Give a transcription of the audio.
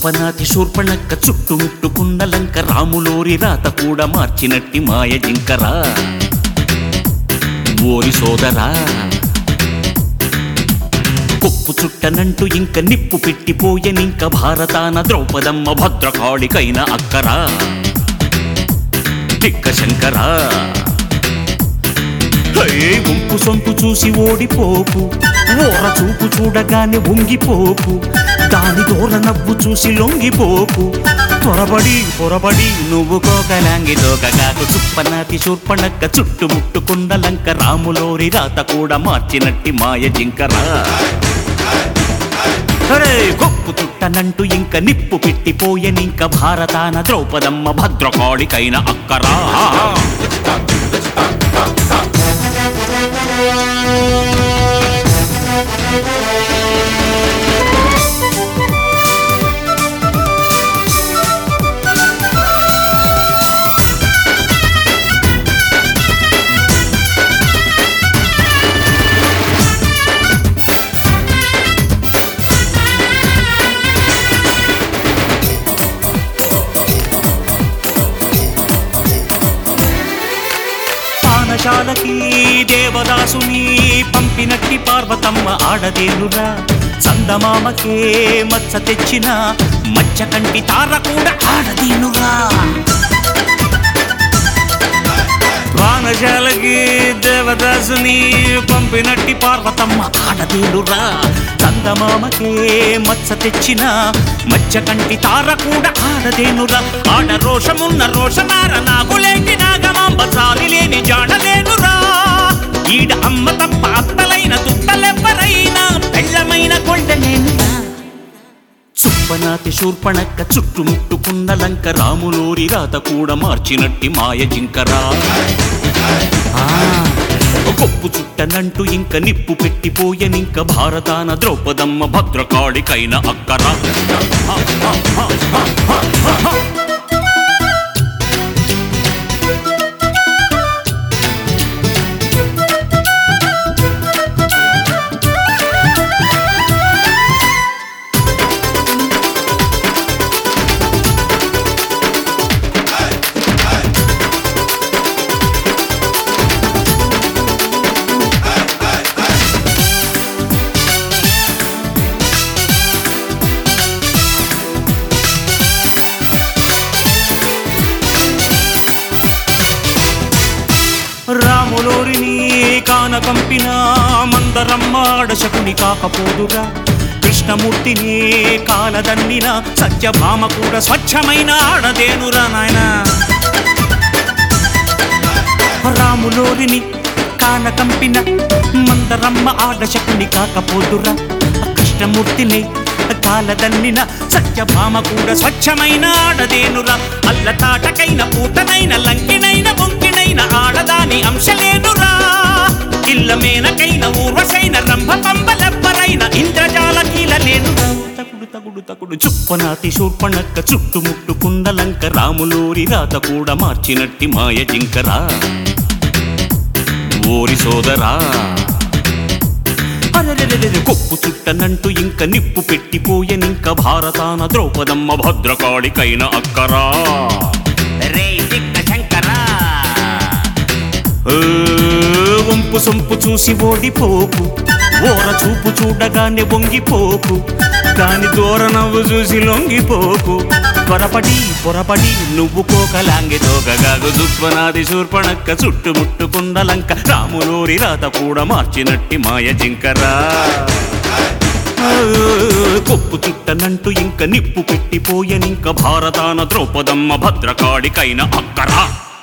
చుప్పనాతి శూర్పణక్క చుట్టుముట్టుకున్న లంక రాములోరి రాత కూడా మార్చినట్టి మాయ జింకరా ఓరి సోదరా కొప్పు చుట్టనంటూ ఇంక నిప్పు పెట్టిపోయనింక భారతాన ద్రౌపదమ్మ భద్రకాళికైన అక్కరా దిక్క శంకరా హే, గుంపు సొంపు చూసి ఓడిపోకు ఓర చూపు చూడగానే వంగిపోకు దాని దూర నవ్వు చూసి లొంగిపోకు పొరబడి పొరబడి నువ్వు కోకలాంగి దోకగాకు చుప్పనాతి శూర్పణక్క చుట్టుముట్టుకున్న లంక రాములోరి రాత కూడా మార్చినట్టి మాయ జింకరా అరే కొప్పు చుట్టనంటూ ఇంక నిప్పు పెట్టిపోయనింక భారతాన ద్రౌపదమ్మ భద్రకాళికైన అక్కరా పానశాలకి దేవదాసుని పంపినట్టి పార్వతమ్మ ఆడదేనురా చందమామకే మచ్చ తెచ్చిన మచ్చ కంటి తార కూడా ఆడదేనురా వానశాలకి దేవదాసుని పంపినట్టి పార్వతమ్మ ఆడదేనురా చందమామకే మచ్చ తెచ్చిన మచ్చ కంటి తార కూడా ఆడదేనురా ఆడ రోషమున్న రోషనార నాగులేటి నాగమాంబ చాలి లేని జాడలేనురా ఈడ అమ్మ తప్ప అత్తలైన తుట్టలెవ్వరైనా పెళ్ళమైన కొండలేనురా చుప్పనాతి శూర్పణక్క చుట్టుముట్టుకున్న లంక రాములోరి రాత కూడా మార్చినట్టి మాయ జింకరా ఆ, కొప్పు చుట్టనంటూ ఇంక నిప్పు పెట్టిపోయనింక భారతాన ద్రౌపదమ్మ భద్రకాళికైన అక్కరా రాములోరిని కానకంపిన మందరమ్మ ఆడశకుని కాకపోదురా కృష్ణమూర్తిని కాలదన్నిన సత్యభామ కూడా స్వచ్ఛమైన ఆడదేనురా నాయనా రాములోరిని కానకంపిన మందరమ్మ ఆడశకుని కాకపోదురా కృష్ణమూర్తిని కాలదన్నిన సత్యభామ కూడా స్వచ్ఛమైన ఆడదేనురా అల్ల తాటకైన పూతనైన లంకినైన బొంకినైన ఆడదాని అంశలేనురా ఇల్ల మేనకైన ఊర్వశైన రంభ పంబలెవ్వరైన ఇంద్రజాల కీలలేనురా తగుడు తగుడు తగుడు చుప్పనాతి శూర్పణక్క చుట్టుముట్టుకున్న లంక రాములోరి రాత కూడా మార్చినట్టి మాయ జింకరా ఓరి సోదరా అరెరెరెరెరె, కొప్పు చుట్టనంటూ ఇంక నిప్పు పెట్టిపోయనింక భారతాన ద్రౌపదమ్మ భద్రకాళికైన అక్కరా రే దిక్క శంకరా ఏ, వంపు సొంపు చూసి ఓడిపోకు ఓర చూపు చూడగానే వంగిపోకు దాని దూర నవ్వు చూసి లొంగిపోకు పొరపడి పొరపడి నువ్వు కోకలాంగి తోకగాగు దుప్పనాది శూర్పణక్క చుట్టుముట్టుకున్న లంక రాములోరి రాత కూడా మార్చినట్టి మాయ జింకరా ఆ, కొప్పు చుట్టనంటూ ఇంక నిప్పు పెట్టిపోయనింక భారతాన ద్రౌపదమ్మ భద్రకాళికైన అక్కరా